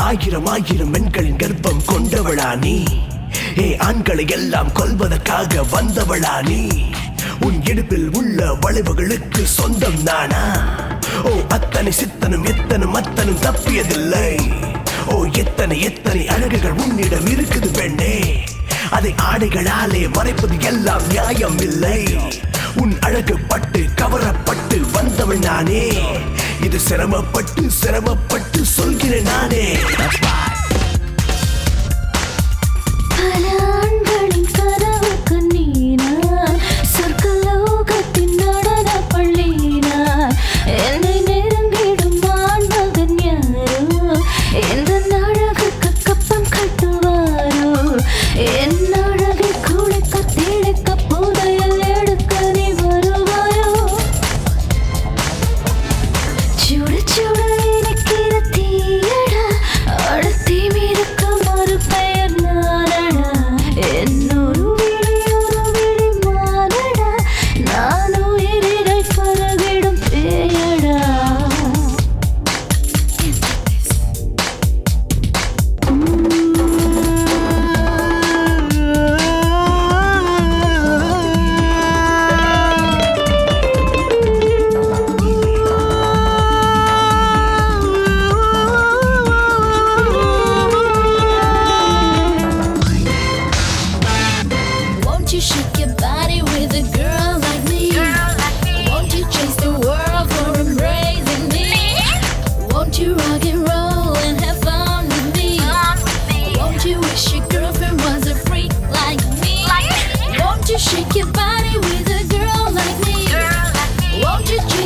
ஆயிரம் ஆயிரம் பெண்களின் கர்ப்பம் கொண்டவளா நீ ஏ ஆண்களை எல்லாம் கொல்வதற்காக வந்தவளா நீ உன் இடுப்பில் உள்ள வளைவுகளுக்கு சொந்தம் நானா ஓ அத்தனை சித்தனும் எத்தனும் அத்தனும் தப்பியதில்லை ஓ எத்தனை எத்தனை அழகுகள் உன்னிடம் இருக்குது பெண்ணே அதை ஆடைகளாலே மறைப்பது எல்லாம் நியாயம் இல்லை உன் அழகு பட்டு கவரப்பட்டு வந்தவள் நானே இது சிரமப்பட்டு சிரமப்பட்டு சொல்கிறேன் நானே பல ஆண்களின் கனவுக்கு நீனாய் சொர்க்கலோகத்தின் நடன பள்ளினாய் என்னை நெருங்கிடும் ஆண்மகன் யாரோ எந்த அழகுக்கு கப்பம் கட்டுவாரோ என் அழகை குளிக்க திளைக்க புதையல் எடுக்க நீ வருவாயோ சுட சுட இருக்கிற தீயடா அடுத்தி மிருக்க மறு பெயர் நானடா என்னொரு விழி ஒரு விழி மானடா நான் உயிரிடை பரவிடும் பேயடா Won't you shake your body with a girl like me? Won't you chase the world for embracing me? Won't you rock and roll and have fun with me? Won't you wish your girlfriend was a freak like me? Won't you shake your body with a girl like me? Won't you